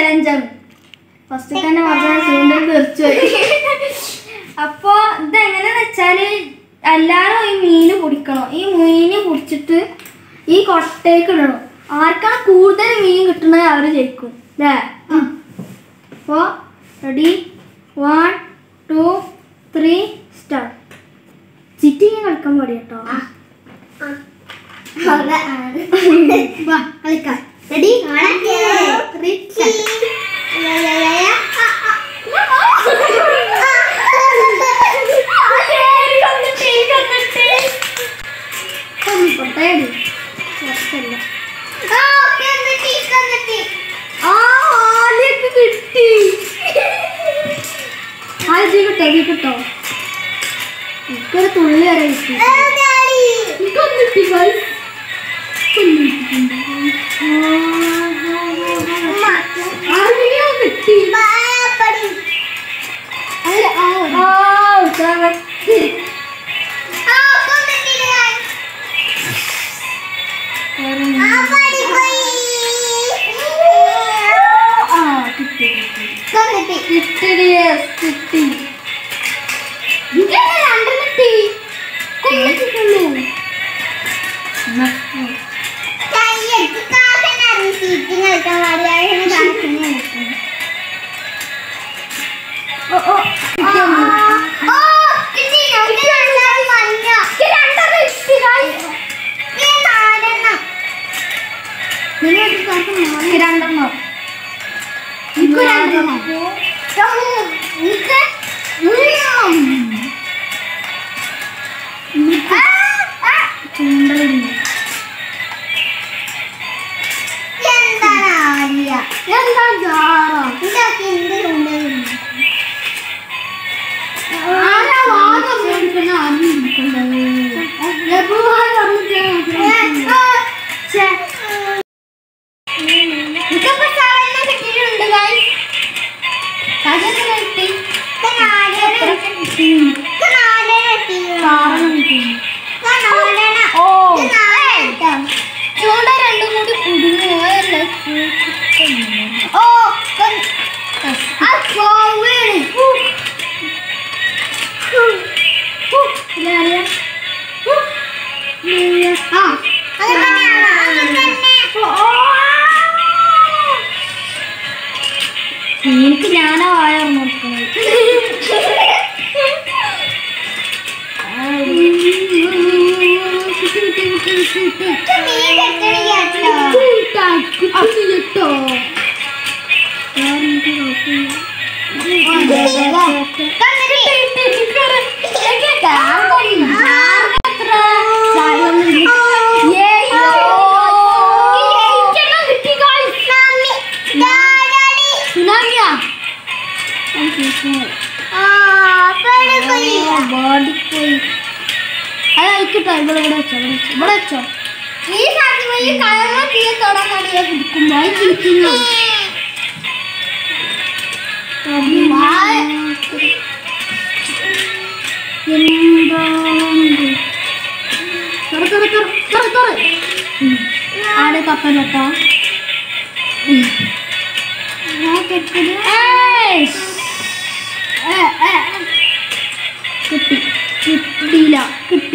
ചലഞ്ചാണ് first തന്നെ പറഞ്ഞ ചൂണ്ടൽ തെറിച്ചു അപ്പോ ഇതെങ്ങനെയാന്ന് വെച്ചാല് എല്ലാരും ഈ മീന് പിടിക്കണം ഈ മീന് പിടിച്ചിട്ട് ഈ കൊട്ടയ്ക്ക് ഇടണം ആർക്കാണ് കൂടുതൽ മീൻ കിട്ടുന്നത് അവര് ജയിക്കും അല്ലേ അപ്പോ ready one two three start cheating കളിക്കാൻ പാടി കേട്ടോ വാ കളിക്കാം റെഡി പൊട്ടയടി പ്രശ്നമില്ല ആ ആദ്യമൊക്കെ കിട്ടി ആദ്യം കിട്ടോ നീ കിട്ടോ എനിക്കൊരു തുള്ളി വരെ കിട്ടി എനിക്കൊന്നും കിട്ടി guys. ഒന്നും കിട്ടിയിട്ടുണ്ട്. ആർക്കെങ്കിലും കിട്ടി അല്ല, ആ, ആ, correct. ആ, കിട്ടി, കിട്ടി. കിട്ടി, yes, കിട്ടി. എനിക്കെങ്ങനെ രണ്ടും കിട്ടി? കൊല്ലം കിട്ടുള്ളൂ. എന്നാ, ഉം. ഓ, ഓ, കിട്ടിയോ? എനിക്ക് രണ്ടെണ്ണം കിട്ടി, guys. നിങ്ങൾ ഒരു സ്ഥലത്ത് നാല് രണ്ടെണ്ണം എനിക്ക് രണ്ടെണ്ണം എനിക്ക് ചൂണ്ടലില്ല എന്താ ജാറ ആരാ വാദം മേടിക്കുന്ന ആരും ഇരിക്കുന്നത് എപ്പോഴും പറഞ്ഞിട്ട് ഛേ എനിക്കപ്പോ സാധാരണ കിട്ടിയിട്ടുണ്ട് guys. സാധാരണ കിട്ടി. എത്രയൊക്കെ കിട്ടി? സാധാരണ കിട്ടി. ഓ. ചൂണ്ട രണ്ടും കൂടി കുടുങ്ങുകയല്ലേ ഓ കൊ- ആ കോവിഡ്. ഹൂ. ഹൂ. ഹൂ. ഇതാരെയാ? ഹൂ. ഇതാരെയാ? ആ എനിക്ക് ഞാനാ വായ നോക്കുന്നത് സുനാമിയാ ബോഡിപ്പോയി അത് അയക്കട്ടോ ഇവിടെ ഇവിടെ വെച്ചോ ഇവിടെ വെച്ചോ ഈ സാധനം ഈ കയറ തീയ തൊടാൻ മടിയെ പിടിക്കുമ്പോ അത് ചിരിക്കുന്നു ആടെ കപ്പലട്ടോ കിട്ടി കിട്ടിയില്ല കിട്ടി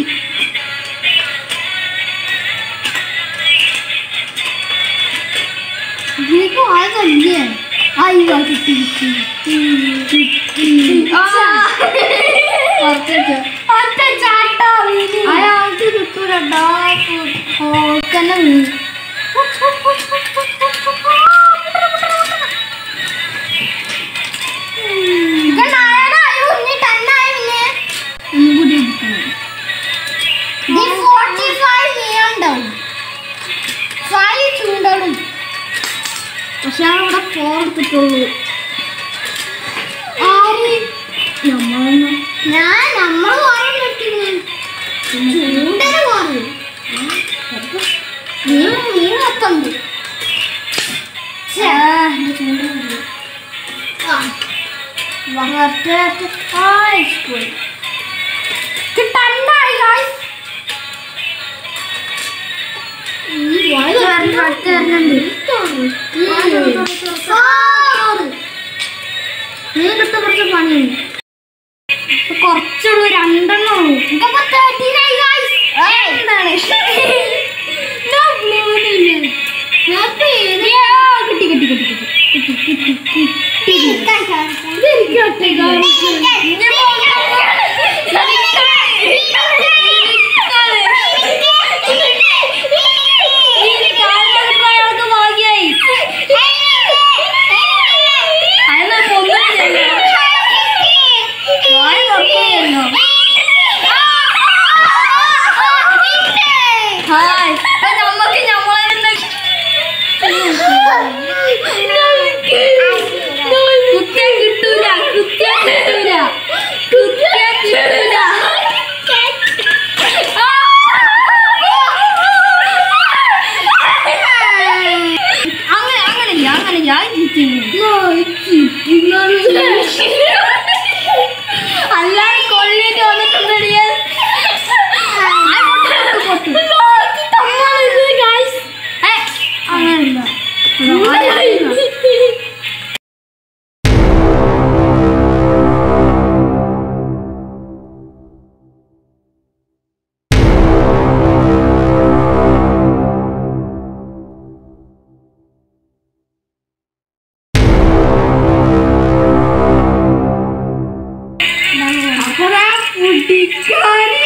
ഇതിലേക്ക് ആകല്ലേ അയ്യോ കിട്ടി കിട്ടി കിട്ടി ഒറ്റ ചാട്ടോ അയാൾക്ക് കിട്ടൂലട്ടോ ഓക്കന്നെ വീണു പക്ഷെ അവിടെ ഫോർ എടുത്തിട്ടുള്ളൂ ആര് നമ്മളെന്നാ ഞാൻ നമ്മൾ ചൂണ്ടര മാറി നീ നീ മൊത്തമുണ്ട് കിട്ടണ്ടായി ഗായ്സ് നീക്കിട്ട് കുറച്ച് പണിയുണ്ട് കുറച്ചുള്ളൂ രണ്ടെണ്ണം എന്താണ് കിട്ടി കിട്ടി കിട്ടി ഹായ് നമുക്ക് നമ്മളെ കുത്തിയാൻ കിട്ടൂല കുത്തിയാൻ കിട്ടൂല കുത്തിയാൻ കിട്ടൂല അങ്ങനെ അങ്ങനെയില്ല അങ്ങനെയില്ല അല്ലാതെ കൊള്ളിട്ട് വന്നിട്ടുണ്ടെങ്കിൽ അങ്ങനെയില്ല അപ്പോഴാ കുട്ടിക്കാരി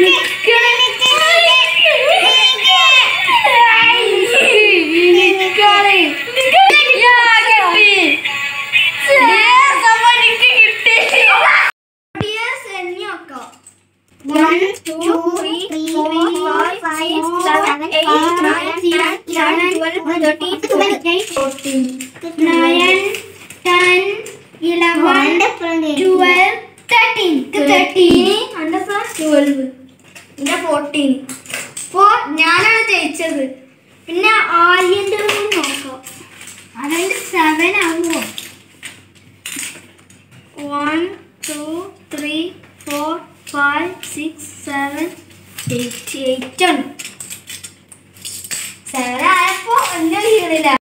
One, two, three, four, five, six, seven, eight, nine, ten, eleven, twelve, thirteen, fourteen, fourteen, nine, ten, eleven, twelve, thirteen. തേർട്ടീന് അന്റെ ട്വൽവ് എന്റെ ഫോർട്ടീൻ ഇപ്പോ ഞാനാണ് ജയിച്ചത് പിന്നെ ആര്യന്റെ നോക്കാം അതിന്റെ സെവൻ ആവുമോ one two three four five six seven eight eight ആണ് സെവൻ ആയപ്പോ എന്നെ വീണില്ല